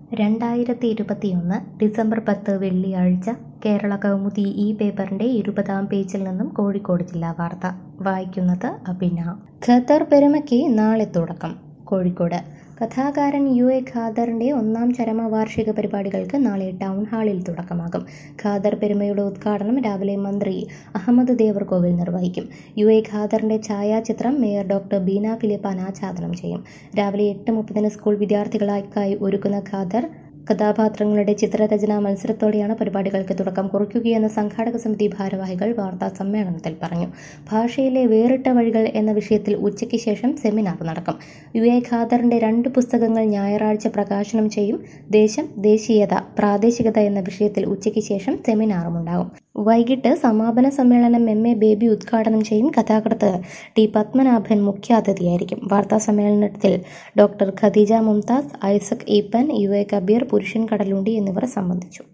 രണ്ടായിരത്തി ഇരുപത്തിയൊന്ന് ഡിസംബർ പത്ത് വെള്ളിയാഴ്ച കേരള കൗമുദി ഈ പേപ്പറിന്റെ ഇരുപതാം പേജിൽ നിന്നും കോഴിക്കോട് ജില്ലാ വാർത്ത വായിക്കുന്നത് അഭിന ഖത്തർ പെരുമയ്ക്ക് നാളെ തുടക്കം കോഴിക്കോട് കഥാകാരൻ യു എ ഖാദറിന്റെ ഒന്നാം ചരമവാർഷിക പരിപാടികൾക്ക് നാളെ ടൗൺ ഹാളിൽ തുടക്കമാകും ഖാദർ പെരുമയുടെ ഉദ്ഘാടനം രാവിലെ മന്ത്രി അഹമ്മദ് ദേവർകോവിൽ നിർവഹിക്കും യു എ ഖാദറിന്റെ ഛായാചിത്രം മേയർ ഡോക്ടർ ബീന ഫിലിപ്പ് അനാച്ഛാദനം ചെയ്യും രാവിലെ എട്ട് മുപ്പതിന് സ്കൂൾ വിദ്യാർത്ഥികൾക്കായി ഒരുക്കുന്ന ഖാദർ കഥാപാത്രങ്ങളുടെ ചിത്രരചനാ മത്സരത്തോടെയാണ് പരിപാടികൾക്ക് തുടക്കം കുറിക്കുകയെന്ന് സംഘാടക സമിതി ഭാരവാഹികൾ വാർത്താ സമ്മേളനത്തിൽ പറഞ്ഞു ഭാഷയിലെ വേറിട്ട വഴികൾ എന്ന വിഷയത്തിൽ ഉച്ചയ്ക്ക് ശേഷം സെമിനാർ നടക്കും യു എ ഖാദറിന്റെ രണ്ട് പുസ്തകങ്ങൾ ഞായറാഴ്ച പ്രകാശനം ചെയ്യും ദേശം ദേശീയത പ്രാദേശികത എന്ന വിഷയത്തിൽ ഉച്ചയ്ക്ക് ശേഷം സെമിനാറും ഉണ്ടാകും വൈകിട്ട് സമാപന സമ്മേളനം എം എ ബേബി ഉദ്ഘാടനം ചെയ്യും കഥാകൃത്ത് ടി പത്മനാഭൻ മുഖ്യാതിഥിയായിരിക്കും വാർത്താ സമ്മേളനത്തിൽ doctor Khadeeja Mumtaz Isaac Eapen U A Kabeer Purushan Kadalundi എന്നിവർ സംബന്ധിച്ചു